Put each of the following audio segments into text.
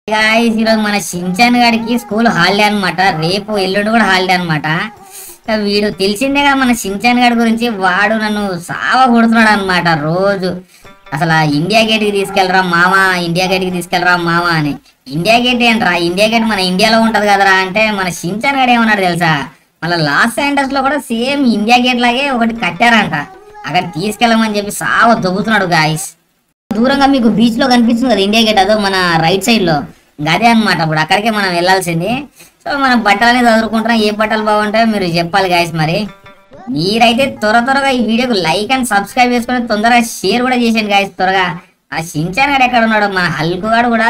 Guys ఈరోజు మన Shinchan గారికి స్కూల్ హాలిడే అన్నమాట రేపు ఎల్లుండి కూడా హాలిడే అన్నమాట వీడు తెలిసిందే కదా మన షించాన్ గారి గురించి వాడు నన్ను సావ కొడుతున్నాడు అనమాట రోజు అసలు ఆ ఇండియా గేట్కి తీసుకెళ్ళరా మామ ఇండియా గేట్కి తీసుకెళ్ళరా మామ అని ఇండియా గేట్ ఏంట్రా ఇండియా గేట్ మన ఇండియాలో ఉంటది కదరా అంటే మన షించాన్ గారు ఏమన్నాడు తెలుసా మళ్ళీ లాస్ ఏంజల్స్ లో కూడా సేమ్ ఇండియా గేట్ లాగే ఒకటి కట్టారంట అక్కడ తీసుకెళ్ళమని చెప్పి సావ దొబ్బుతున్నాడు గాయస్ దూరంగా మీకు బీచ్ లో కనిపిస్తుంది కదా ఇండియా గేట్ అదో మన రైట్ సైడ్ లో ఇంకా అదే అనమాట ఇప్పుడు అక్కడికే మనం వెళ్ళాల్సింది సో మనం బట్టలని చదువుకుంటున్నాం ఏ బట్టలు బాగుంటాయో మీరు చెప్పాలి గాయస్ మరి మీరైతే త్వర త్వరగా ఈ వీడియోకి లైక్ అండ్ సబ్స్క్రైబ్ చేసుకొని తొందరగా షేర్ కూడా చేసేయండి గాయస్ త్వరగా ఆ షించాన్ గాడు ఎక్కడ ఉన్నాడు మన హల్కు గాడు కూడా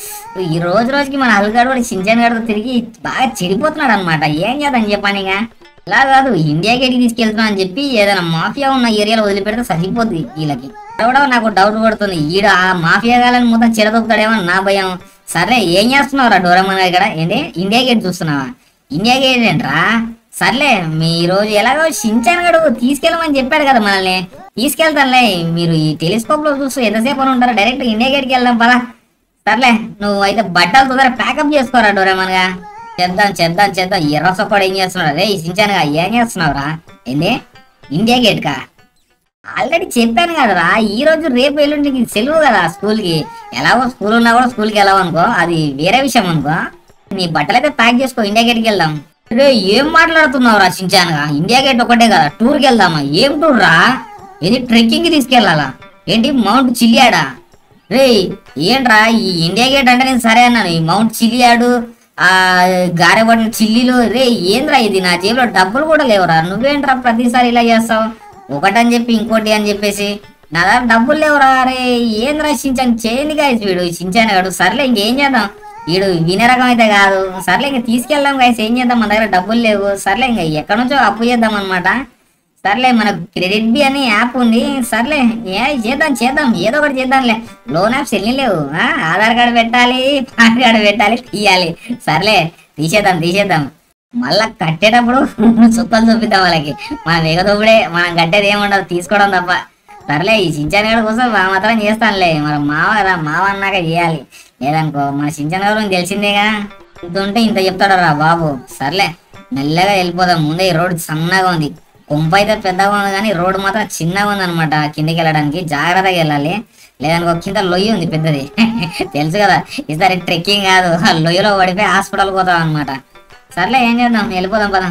ఈ రోజు రోజుకి మన హల్కు గాడు కూడా షించాన్ గాడితో తిరిగి బాగా చెడిపోతున్నాడు అనమాట ఏం చేద్దాం చెప్పాను ఇంకా ఇలా కాదు ఇండియా గేట్కి తీసుకెళ్తున్నా అని చెప్పి ఏదైనా మాఫియా ఉన్న ఏరియాలో వదిలిపెడితే సరిపోద్ది వీళ్ళకి ఇక్కడ కూడా నాకు డౌట్ పడుతుంది ఈడ ఆ మాఫియా గాలని మొత్తం చెడదొక్కుతాడేమో అని నా భయం సర్లే ఏం చేస్తున్నావురా డోరమన్ ఇక్కడ ఏంటి ఇండియా గేట్ చూస్తున్నావా ఇండియా గేట్ ఏంట్రా సర్లే మీ రోజు ఎలాగో షించాన్ గడు తీసుకెళ్ళమని చెప్పాడు కదా మనల్ని తీసుకెళ్తానులే మీరు ఈ టెలిస్కోప్ లో చూస్తూ ఎంతసేపు అని ఉంటారా డైరెక్ట్ ఇండియా గేట్కి వెళ్దాం పదా సర్లే నువ్వు అయితే బట్టలు తొందర ప్యాకప్ చేసుకోరా డోరేమన్ గా చేద్దాం చేద్దాం చేద్దాం ఎర్ర సొక్కడు ఏం చేస్తున్నాడు రే సించానుగా ఏం చేస్తున్నావురా ఏంది ఇండియా గేట్ కా ఆల్రెడీ చెప్పాను కదరా ఈ రోజు రేపు ఎల్లుండి నీకు సెలవు కదా స్కూల్ కి ఎలాగో స్కూల్ ఉన్నా కూడా స్కూల్ కి వెళ్ళావు అనుకో అది వేరే విషయం అనుకో నీ బట్టలు అయితే ప్యాక్ చేసుకో ఇండియా గేట్కి వెళ్దాం రే ఏం మాట్లాడుతున్నావు రా సించానుగా ఇండియా గేట్ ఒకటే కదా టూర్ కి వెళ్దామా ఏం టూర్ రా ఏంటి ట్రెక్కింగ్ కి తీసుకెళ్ళాలా ఏంటి మౌంట్ చిల్లియాడా రే ఏంట్రా ఈ ఇండియా గేట్ అంటే నేను సరే అన్నాను ఈ మౌంట్ చిల్లియాడు ఆ గారెపడిన చిల్లీలు రే ఏంద్రా ఇది నా జేబులో డబ్బులు కూడా లేవురా నువ్వేంట్రా ప్రతిసారి ఇలా చేస్తావు ఒకటని చెప్పి ఇంకోటి అని చెప్పేసి నా దగ్గర డబ్బులు లేవురా రే ఏంద్రా సించాను చేయండి గాయస్ వీడు సించాను గాడు సర్లే ఇంకేం చేద్దాం వీడు వినే రకం అయితే కాదు సర్లే ఇంకా తీసుకెళ్దాం గాయస్ ఏం చేద్దాం మన దగ్గర డబ్బులు లేవు సర్లే ఇంకా ఎక్కడి నుంచో అప్పు చేద్దాం అనమాట సర్లే మన క్రెడిట్ బి అని యాప్ ఉంది సర్లే ఏ చేద్దాం చేద్దాం ఏదో ఒకటి చేద్దాంలే లోన్ యాప్స్ ఎన్ని లేవు ఆ? ఆధార్ కార్డు పెట్టాలి పాన్ కార్డు పెట్టాలి తీయాలి సర్లే తీసేద్దాం తీసేద్దాం మళ్ళా కట్టేటప్పుడు చుక్కలు చూపిద్దాం వాళ్ళకి మనం ఎగదొప్పుడే మనం కట్టేది ఏముండదు తీసుకోవడం తప్ప సర్లే ఈ సించాన్ గారి కోసం మా మాత్రం చేస్తానులే మన మావ కదా మావ అన్నాక చేయాలి లేదనుకో మన సించాన్ గారు నీకు తెలిసిందేగా ఇంత ఉంటే ఇంత చెప్తాడు రా బాబు సర్లే మెల్లగా వెళ్ళిపోదాం ముందే ఈ రోడ్డు సన్నగా ఉంది కొంప అయితే పెద్దగా ఉంది కానీ రోడ్డు మాత్రం చిన్నగా ఉంది అనమాట కిందికి వెళ్ళడానికి జాగ్రత్తగా వెళ్ళాలి లేదనుకో కింద లొయ్యి ఉంది పెద్దది తెలుసు కదా ఈసారి ట్రెక్కింగ్ కాదు ఆ లొయ్యలో పడిపోయి హాస్పిటల్ పోతాం అనమాట సర్లే ఏం చేద్దాం వెళ్ళిపోదాం పదా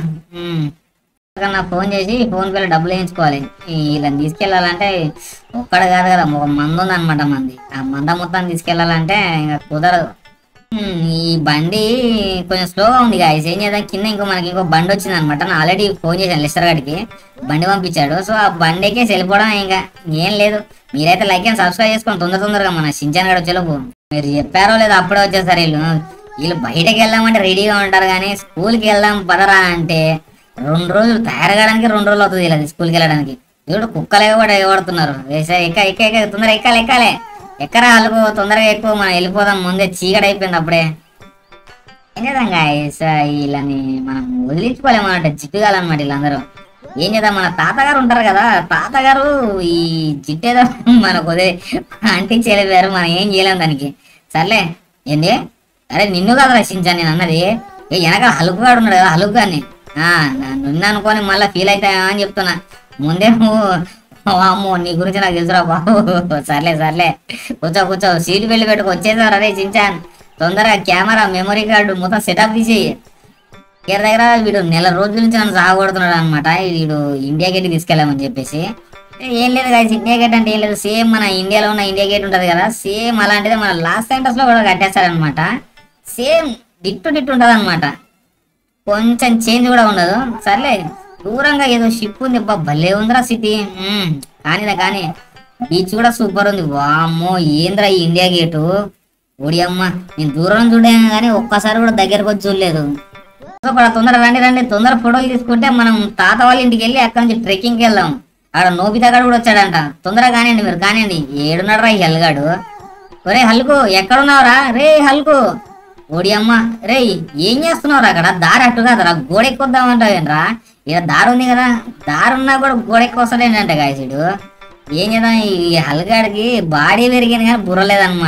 నా ఫోన్ చేసి ఫోన్ పేలో డబ్బులు వేయించుకోవాలి ఈ వీళ్ళని తీసుకెళ్ళాలంటే ఒక్కడ కాదు కదా ఒక మంద ఉంది అనమాట మంది ఆ మంద మొత్తం తీసుకెళ్ళాలంటే ఇంకా కుదరదు ఉమ్, ఈ బండి కొంచెం స్లోగా ఉంది గాయస్ ఏం చేద్దాం కింద ఇంకో మనకి ఇంకో బండి వచ్చింది అనమాట నేను ఆల్రెడీ ఫోన్ చేశాను లిస్టర్ గారికి బండి పంపించాడు సో ఆ బండికే వెళ్ళిపోవడం ఇంకా ఏం లేదు మీరైతే లైక్ అండ్ సబ్స్క్రైబ్ చేసుకొని తొందర తొందరగా మన సించాన్ గడ వచ్చేలోపు మీరు చెప్పారో లేదో అప్పుడే వచ్చేసారు వీళ్ళు వీళ్ళు బయటకు వెళ్దామంటే రెడీగా ఉంటారు కానీ స్కూల్కి వెళ్దాం పదరా అంటే రెండు రోజులు తయారగడానికి రెండు రోజులు అవుతుంది ఇలా స్కూల్కి వెళ్ళడానికి చూడు కుక్కలే కూడా ఎగబడుతున్నారు వేసా ఎక్క ఎక్క ఎక్క తొందర ఎక్కాలి ఎక్కాలి ఎక్కరా అలుగు తొందరగా ఎక్కువ మనం వెళ్ళిపోదాం ముందే చీకటి అయిపోయింది అప్పుడే ఏం చేద్దాం గాయస్ వీళ్ళని మనం వదిలించుకోలేమన్నమాట జిట్టుగాలన్నమాట వీళ్ళందరూ ఏం చేద్దాం మన తాతగారు ఉంటారు కదా తాతగారు ఈ జిట్టేదో మనకు వదిలి అంటించేలేపారు మనం ఏం చేయలేం దానికి సర్లే ఏంది అరే నిన్ను కదా రక్షించాను నేను అన్నది ఏ వెనక హలుకుగాడు ఉన్నాడు కదా హలుకుగాని ఆ నా- నిన్ను అనుకొని మళ్ళీ ఫీల్ అవుతాయా అని చెప్తున్నా ముందే నువ్వు అమ్మో నీ గురించి నాకు తెలుసురా బాబు సర్లే సర్లే కూర్చో కూర్చో సీటు వెళ్ళి పెట్టుకు వచ్చేసారు అరే చించాన్ తొందరగా కెమెరా మెమరీ కార్డు మొత్తం సెటప్ తీసేయి దగ్గర దగ్గర వీడు నెల రోజుల నుంచి నన్ను సాగొడుతున్నాడు అనమాట వీడు ఇండియా గేట్ తీసుకెళ్ళామని చెప్పేసి ఏం లేదు కదా ఇండియా గేట్ అంటే ఏం లేదు సేమ్ మన ఇండియాలో ఉన్న ఇండియా గేట్ ఉంటుంది కదా సేమ్ అలాంటిదే మన లాస్ట్ సెంటర్స్ లో కూడా కట్టేస్తారనమాట సేమ్ డిట్టు డిట్టు ఉంటుంది అనమాట కొంచెం చేంజ్ కూడా ఉండదు సర్లే దూరంగా ఏదో షిప్ ఉంది అబ్బా భలే ఉందిరా సిటీ మ్మ్. కానీదా కానీ బీచ్ కూడా సూపర్ ఉంది వామ్మో ఏంద్రా ఈ ఇండియా గేటు ఓడి అమ్మ నేను దూరం చూడాను కానీ ఒక్కసారి కూడా దగ్గరకు వచ్చి చూడలేదు తొందర తొందర రండి రండి తొందర ఫోటోలు తీసుకుంటే మనం తాత వాళ్ళ ఇంటికి వెళ్ళి అక్కడి నుంచి ట్రెక్కింగ్కి వెళ్దాం ఆడ నోబితా గాడు కూడా వచ్చాడంట తొందరగా కానివ్వండి మీరు కానివ్వండి ఏడున్నాడు రా ఈ హల్గాడు ఒరే హల్కు ఎక్కడున్నావురా రే హల్కు ఓడి అమ్మ రే ఏం చేస్తున్నావురా అక్కడ దారి అట్టు కదరా గోడ ఎక్కుద్దామంటావేంట్రా ఇక దారి ఉంది కదా దారి ఉన్నా కూడా గోడ ఎక్కువ వస్తాడేంటంటే గాయసుడు ఏం చేద్దాం ఈ హల్గాడికి బాడీ పెరిగింది కానీ బుర్ర లేదనమాట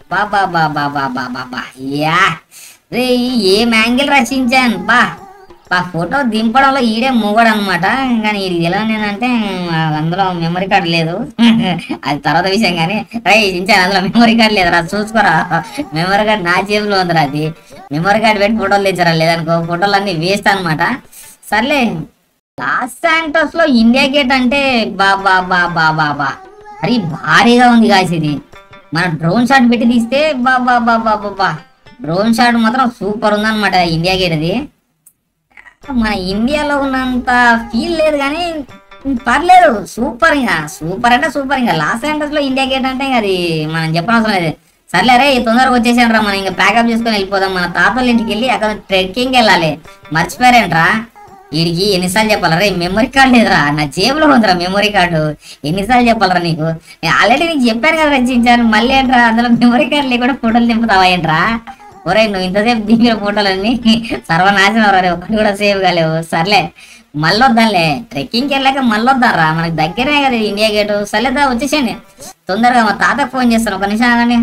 బాబా బాబా బాబా బాబా యా రే ఏం యాంగిల్ రచించాను బా బా ఫోటో దింపడంలో ఈడే మూగడు అనమాట కానీ ఇది ఎలా నేనంటే ఆ, అందులో మెమరీ కార్డు లేదు అది తర్వాత విషయం కానీ రే చించాను అందులో మెమరీ కార్డు లేదురా చూసుకోరా మెమరీ కార్డు నా జేబులో ఉందిరా అది మెమరీ కార్డు పెట్టి ఫోటోలు తెచ్చారా లేదనుకో ఫోటోలు అన్ని వేస్ట్ అనమాట సర్లే లాస్ శాంటోస్ లో ఇండియా గేట్ అంటే బా బా బా బా బా బా అది భారీగా ఉంది కాసి ఇది మన డ్రోన్ షాట్ పెట్టి తీస్తే బా బా బా బా బా బా డ్రోన్ షాట్ మాత్రం సూపర్ ఉందన్నమాట ఇండియా గేట్ అది మన ఇండియాలో ఉన్నంత ఫీల్ లేదు కానీ పర్లేదు సూపర్ ఇంకా సూపర్ అంటే సూపర్ ఇంకా లాస్ ఏంజల్స్ లో ఇండియా గేట్ అంటే ఇంకా అది మనం చెప్పనవసరం లేదు సర్లే రే తొందరగా వచ్చేసాను రా మనం ఇంకా ప్యాకప్ చేసుకొని వెళ్ళిపోదాం మన తాతల ఇంటికి వెళ్ళి అక్కడ ట్రెక్కింగ్ వెళ్ళాలి మర్చిపోయారేంట్రా వీడికి ఎన్నిసార్లు చెప్పాలరా రే మెమరీ కార్డు లేదురా నా జేబులో ఉందిరా మెమరీ కార్డు ఎన్నిసార్లు చెప్పాలరా నీకు నేను ఆల్రెడీ నీకు చెప్పాను కదా రచించాను మళ్ళీ ఏంట్రా అందులో మెమరీ కార్డు లేకుండా ఫోటోలు దింపుతావా ఏంట్రా ఒరే నువ్వు ఇంతసేపు దిగిన ఫోటోలన్నీ సర్వనాశనం రా ఒకటి కూడా సేవ్ కాలేవు సర్లే మళ్ళీ వద్దాంలే ట్రెక్కింగ్కి వెళ్ళాక మళ్ళీ వద్దాంరా మనకి దగ్గరే కదా ఇది ఇండియా గేటు సర్లేదా వచ్చేసేయండి తొందరగా మా తాతకు ఫోన్ చేస్తాను ఒక నిమిషం ఆగండి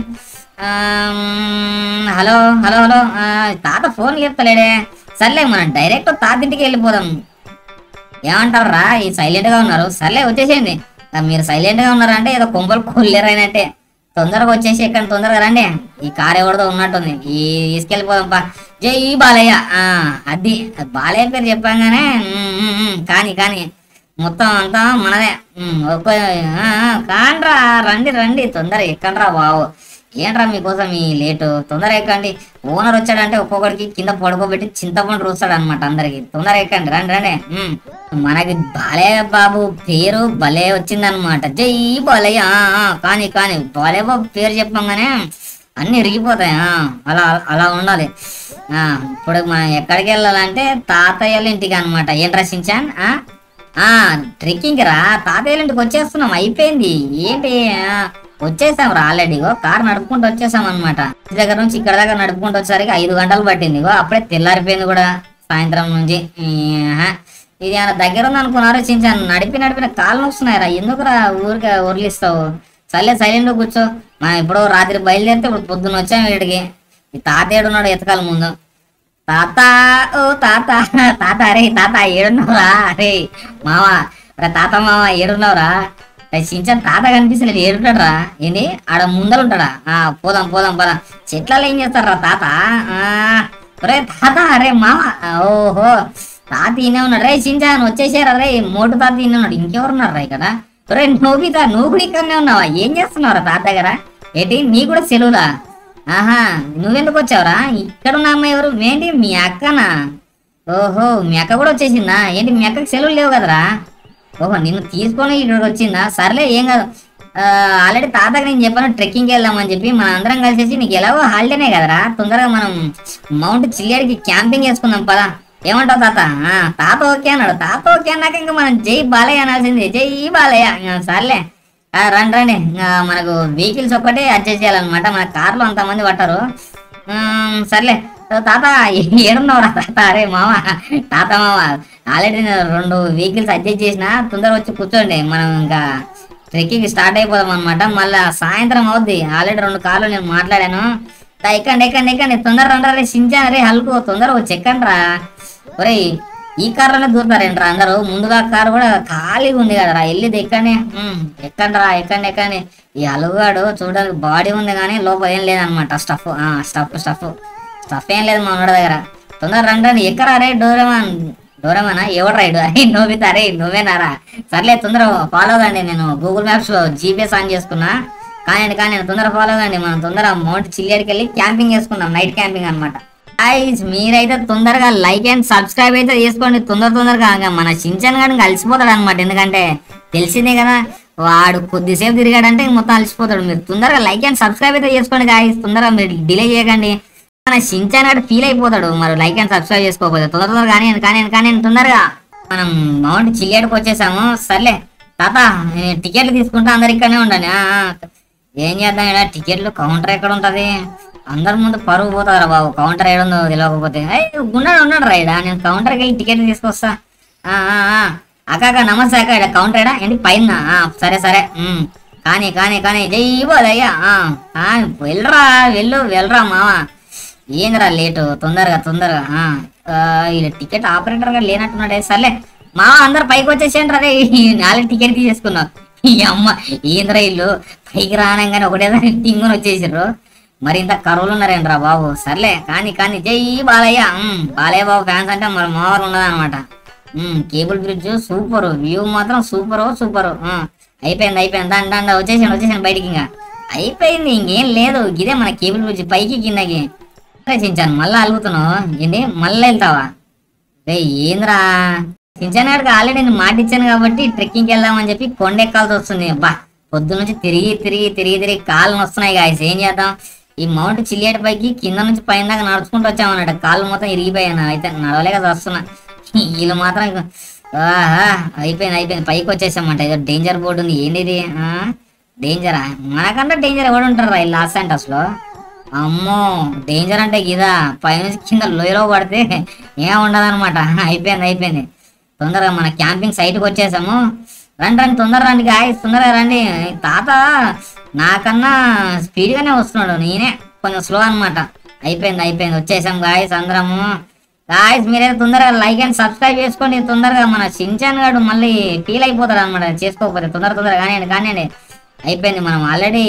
ఆమ్, హలో హలో హలో ఆ, తాత ఫోన్ చెప్తలేడే సర్లే మనం డైరెక్ట్ తాత ఇంటికి వెళ్ళిపోదాం ఏమంటారు రా ఈ సైలెంట్ గా ఉన్నారు సర్లే వచ్చేసేయండి ఆ, మీరు సైలెంట్ గా ఉన్నారంటే ఏదో కొంపలు కొల్లేరైనట్టే తొందరగా వచ్చేసి ఇక్కడ తొందరగా రండి ఈ కార్ ఎవరిదో ఉన్నట్టుంది ఈ తీసుకెళ్ళిపోదాం పా జై బాలయ్య ఆ, అది బాలయ్య పేరు చెప్పంగానే ఉమ్, ఉమ్, ఉమ్, కానీ కానీ మొత్తం అంతా మనదే ఉమ్, ఒక్క ఆ, ఆ, కాండ్రా రండి రండి తొందర ఎక్కండ్రా బావు ఏంట్రా మీకోసం ఈ లేటు తొందర ఎక్కండి ఓనర్ వచ్చాడంటే ఒక్కొక్కడికి కింద పడుకోబెట్టి చింతపండు రూస్తాడు అనమాట అందరికి తొందర ఎక్కండి రండి రండి ఉమ్. మనకి భలే బాబు పేరు భలే వచ్చిందనమాట జై బాలయ్య ఆ, ఆ, కానీ కానీ బాలే బాబు పేరు చెప్పంగానే అన్ని ఇరిగిపోతాయి ఆ, అలా అలా ఉండాలి ఆ ఇప్పుడు మనం ఎక్కడికి వెళ్ళాలంటే తాతయ్యల ఇంటికి అనమాట ఏం రచించాన్ ఆ ఆ ట్రెక్కింగ్ రా తాతయ్యల ఇంటికి వచ్చేస్తున్నాం అయిపోయింది ఏంటి ఆ, వచ్చేసాం రా ఆల్రెడీ కార్ నడుపుకుంటూ వచ్చేసాం అనమాట దగ్గర నుంచి ఇక్కడ దగ్గర నడుపుకుంటూ వచ్చేసరికి ఐదు గంటలు పట్టింది ఇగో అప్పుడే తెల్లారిపోయింది కూడా సాయంత్రం నుంచి ఈ, ఆహా. ఇది ఏమైనా దగ్గర ఉంది అనుకున్నారు చించాను నడిపి నడిపిన కాళ్ళు నొస్తున్నాయిరా ఎందుకురా ఊరికే ఉర్లిస్తావు సర్లే సైలెంట్ కూర్చో మనం ఇప్పుడు రాత్రి బయలుదేరితే ఇప్పుడు పొద్దున్న వచ్చాము వీడికి ఈ తాతయ్యడు ఉన్నాడు ఎతకాల ముందు తాత ఓ తాత తాత అరే తాత ఏడున్నావురా అరే మామ రా తాత మామ ఏడున్నావురా చించన్ తాత కనిపిస్తలేదు ఏడుంటాడు రా ఏంది ఆడ ముందర ఉంటాడా ఆ పోదాం పోదాం పోదాం చెట్లలో ఏం చేస్తారా తాత ఆ రే తాత అరే మామ ఓహో తాత ఈయనే ఉన్నాడు రే చించాన్ వచ్చేసారా రే మోటు తాత ఈయనే ఉన్నాడు ఇంకెవరున్నారు రా ఇక్కడ రే నోబితా నువ్వు కూడా ఇక్కడనే ఉన్నావా ఏం చేస్తున్నావురా తాత దగ్గర ఏంటి నీ కూడా సెలవులా ఆహా నువ్వెందుకు వచ్చావురా ఇక్కడ ఉన్న అమ్మాయి ఎవరు ఏంటి మీ అక్కనా ఓహో మీ అక్క కూడా వచ్చేసిందా ఏంటి మీ అక్కకి సెలవులు లేవు కదరా ఓహో నిన్ను తీసుకొని ఇక్కడికి వచ్చిందా సర్లే ఏం కాదు ఆల్రెడీ తాతకి నేను చెప్పాను ట్రెక్కింగ్కి వెళ్దామని చెప్పి మన అందరం కలిసేసి నీకు ఎలాగో హాలిడేనే కదరా తొందరగా మనం మౌంట్ చిల్లేడికి క్యాంపింగ్ చేసుకుందాం పదా ఏమంటావు తాత ఆ, తాత ఓకే అన్నాడు తాత ఓకే అన్నాక ఇంకా మనం జై బాలయ్య అనాల్సింది జై బాలయ్య ఇంకా సర్లే ఆ, రండి రండి ఇంకా మనకు వెహికల్స్ ఒక్కటే అడ్జస్ట్ చేయాలన్నమాట మన కార్లో అంతమంది పట్టారు ఉమ్, సర్లే ఓ తాత ఏడున్నావురా తాత అరే మామ తాత మామ ఆల్రెడీ నేను రెండు వెహికల్స్ అడ్జస్ట్ చేసిన తొందరగా వచ్చి కూర్చోండి మనం ఇంకా ట్రెక్కింగ్ స్టార్ట్ అయిపోదాం అనమాట మళ్ళా సాయంత్రం అవుద్ది ఆల్రెడీ రెండు కార్లు నేను మాట్లాడాను దా, ఎక్కండి ఎక్కండి ఎక్కండి తొందర రండి రే సించాను రే హల్కు తొందరగా వచ్చి ఎక్కండి రా ఒరేయ్ ఈ కార్లోనే దూరుతారేంట్రా అందరూ ముందుగా కారు కూడా ఖాళీగా ఉంది కదరా వెళ్ళిది ఎక్కనే ఎక్కండి రా ఎక్కండి ఎక్కండి ఈ అలుగాడు చూడడానికి బాడీ ఉంది కానీ లోపల ఏం లేదనమాట స్టఫ్ స్టఫ్ స్టఫ్ స్టఫ్ ఏం లేదు మా ఉన్నోడి దగ్గర తొందర రండి రండి ఎక్కరా రే డోరేమాన్ డోరేమానా ఎవడు రైడు అరే నోబితా రే నువ్వేనారా సర్లే తొందర ఫాలో కండి నేను గూగుల్ మ్యాప్స్ జీపీఎస్ ఆన్ చేసుకున్నా కానీ కానీ తొందర ఫాలో కండి మనం తొందర మౌంట్ చిల్లేడికి వెళ్ళి క్యాంపింగ్ చేసుకుందాం నైట్ క్యాంపింగ్ అనమాట గైస్ మీరైతే తొందరగా లైక్ అండ్ సబ్స్క్రైబ్ అయితే చేసుకోండి తొందర తొందరగా ఇంకా మన చించన్ గాని కలిసిపోతాడు అనమాట ఎందుకంటే తెలిసిందే కదా వాడు కొద్దిసేపు తిరిగాడంటే ఇంక మొత్తం అలసిపోతాడు మీరు తొందరగా లైక్ అండ్ సబ్స్క్రైబ్ అయితే చేసుకోండి గాయస్ తొందరగా మీరు డిలే చేయకండి మన చించాన్ గారు ఫీల్ అయిపోతాడు మరి లైక్ అండ్ సబ్స్క్రైబ్ చేసుకోకపోతే తొందర తొందరగా కానీ కానీ కానీ తొందరగా మనం మౌంట్ చిల్లేడుకు వచ్చేసాము సర్లే తాత నేను టికెట్లు తీసుకుంటా అందరు ఇక్కడనే ఉండండి ఆ, ఆ. ఏం చేద్దాం ఇలా టికెట్లు కౌంటర్ ఎక్కడ ఉంటది అందరి ముందు పరుగు పోతారా బాబు కౌంటర్ ఏడుందో తెలియకపోతే ఏయ్, ఉన్నాడు ఉన్నాడు రైడా నేను కౌంటర్కి వెళ్ళి టికెట్ తీసుకొస్తా ఆ, ఆ, ఆ. అక్క అక్క నమస్తే అక్క ఇక్కడ కౌంటర్ ఏడా ఏంటి పైన ఆ, సరే సరే ఉమ్. కానీ కానీ కానీ జై బోలయ్య ఆ, ఆ, వెళ్ళరా వెళ్ళు వెళ్ళరా మామ ఏందిరా లేటు తొందరగా తొందరగా ఆ, ఆ, ఈయన టికెట్ ఆపరేటర్ గా లేనట్టున్నాడే సర్లే మామ అందరు పైకి వచ్చేసేయండి రే నాలుగు టికెట్ తీసేసుకున్నావు ఈ అమ్మ ఏంద్రా ఇల్లు పైకి రానంగానే ఒకటేసారి టింగుని వచ్చేసారు మరి ఇంత కరువులు ఉన్నారేంట్రా బాబు సర్లే కానీ కానీ జై బాలయ్య ఉమ్, బాలయ్య బాబు ఫ్యాన్స్ అంటే మరి మామూలు ఉండదన్నమాట ఉమ్, కేబుల్ బ్రిడ్జ్ సూపర్ వ్యూ మాత్రం సూపర్ సూపర్ అయిపోయింది అయిపోయింది దాని దాని వచ్చేసాను వచ్చేసాను బయటికి ఇంకా అయిపోయింది ఇంకేం లేదు ఇదే మన కేబుల్ బ్రిడ్జ్ పైకి కిందకి చించాను మళ్ళీ అలుగుతున్నావు ఏంటి మళ్ళీ వెళ్తావా రే ఏంద్రా చించాను గారికి ఆల్రెడీ నేను మాట ఇచ్చాను కాబట్టి ట్రెక్కింగ్కి వెళ్దామని చెప్పి కొండ ఎక్కాల్సి వస్తుంది బా పొద్దు నుంచి తిరిగి తిరిగి తిరిగి తిరిగి కాళ్ళు వస్తున్నాయి గాయస్ ఏం చేద్దాం ఈ మౌంట్ చిల్లియేట పైకి కింద నుంచి పైన దాకా నడుచుకుంటూ వచ్చామన్నట్టు కాళ్ళు మొత్తం ఇరిగిపోయాను అయితే నడవలేక వస్తున్నా వీళ్ళు మాత్రం ఆహా అయిపోయింది అయిపోయింది పైకి వచ్చేసామంట ఏదో డేంజర్ బోర్డు ఉంది ఏంది ఇది డేంజరా మనకంటే డేంజర్ ఎవడు ఉంటారు ఈ లాస్ సెంటర్స్ లో అమ్మో డేంజర్ అంటే ఇదా పైనుంచి కింద లోయలో పడితే ఏం ఉండదన్నమాట అయిపోయింది అయిపోయింది తొందరగా మన క్యాంపింగ్ సైట్కి వచ్చేసాము రండి రండి తొందరగా రండి గాయస్ తొందరగా రండి తాత నాకన్నా స్పీడ్గానే వస్తున్నాడు నేనే కొంచెం స్లో అన్నమాట అయిపోయింది అయిపోయింది వచ్చేసాం గాయస్ అందరము గాయస్ మీరైతే తొందరగా లైక్ అండ్ సబ్స్క్రైబ్ చేసుకోండి తొందరగా మన సించాన్ గాడు మళ్ళీ ఫీల్ అయిపోతాడు అనమాట చేసుకోకపోతే తొందర తొందరగా కానివ్వండి కానివ్వండి అయిపోయింది మనం ఆల్రెడీ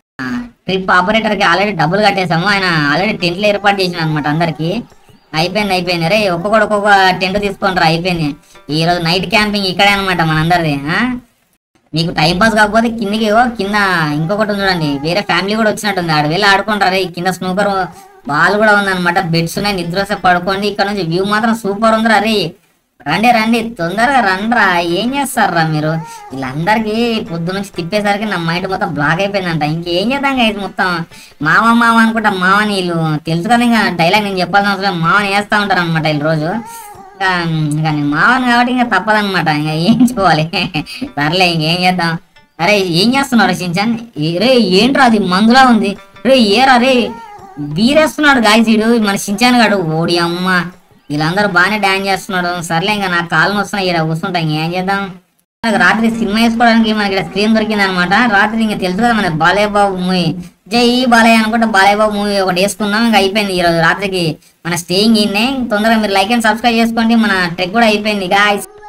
ట్రిప్ ఆపరేటర్ కి ఆల్రెడీ డబ్బులు కట్టేసాము ఆయన ఆల్రెడీ టెంట్లు ఏర్పాటు చేసిన అనమాట అందరికి అయిపోయింది అయిపోయింది రే ఒక్కొక్కడు ఒక్కొక్క టెంట్ తీసుకుంటారు అయిపోయింది ఈ రోజు నైట్ క్యాంపింగ్ ఇక్కడే అనమాట మనందరిది ఆ? మీకు టైం పాస్ కాకపోతే కిందికి ఓ కింద ఇంకొకటి ఉంది చూడండి వేరే ఫ్యామిలీ కూడా వచ్చినట్టుంది ఆడ వెళ్ళి ఆడుకుంటారు ఈ కింద స్నూకర్ బాల్ కూడా ఉందన్నమాట బెడ్స్ ఉన్నాయి నిద్ర వస్తే పడుకోండి ఇక్కడ నుంచి వ్యూ మాత్రం సూపర్ ఉందిరా రే రండి రండి తొందరగా రండిరా ఏం చేస్తారా మీరు వీళ్ళందరికీ పొద్దు నుంచి తిప్పేసరికి నా మైండ్ మొత్తం బ్లాక్ అయిపోయిందంట ఇంకేం చేద్దాం ఇది మొత్తం మామ మామ అనుకుంటా మామని వీళ్ళు తెలుసు కదా ఇంకా డైలాగ్ నేను చెప్పాల్సిన అవసరం లేదు. మామని వేస్తా ఉంటారు అనమాట వీళ్ళు రోజు ఇంకా ఇంకా నేను మామని కాబట్టి ఇంకా తప్పదన్నమాట ఇంకా ఏం చూడాలి సర్లే ఇంకేం చేద్దాం అరే ఏం చేస్తున్నారు సించాన్ రే ఏంట్రా అది మందులా ఉంది రే ఏరా రే బీరేస్తున్నాడు గాయసీడు మన సించాన్ గాడు ఓడి అమ్మ వీళ్ళందరూ బాగానే డాన్స్ చేస్తున్నాడు సర్లే ఇంకా నాకు కాళ్ళు వస్తున్నాయి ఇక్కడ కూర్చుంటా ఇంకేం చేద్దాం నాకు రాత్రి సినిమా వేసుకోవడానికి మనకి ఇక్కడ స్క్రీన్ దొరికింది అనమాట రాత్రి ఇంకా తెలుసు కదా మన బాలయ్య బాబు మూవీ జై బాలయ్య అనుకుంటే బాలయ్య బాబు మూవీ ఒకటి వేసుకున్నాం ఇంకా అయిపోయింది ఈ రోజు రాత్రికి మన స్టేయింగ్ ఇన్నే తొందరగా మీరు లైక్ అండ్ సబ్స్క్రైబ్ చేసుకోండి మన ట్రెక్ కూడా అయిపోయింది గాయస్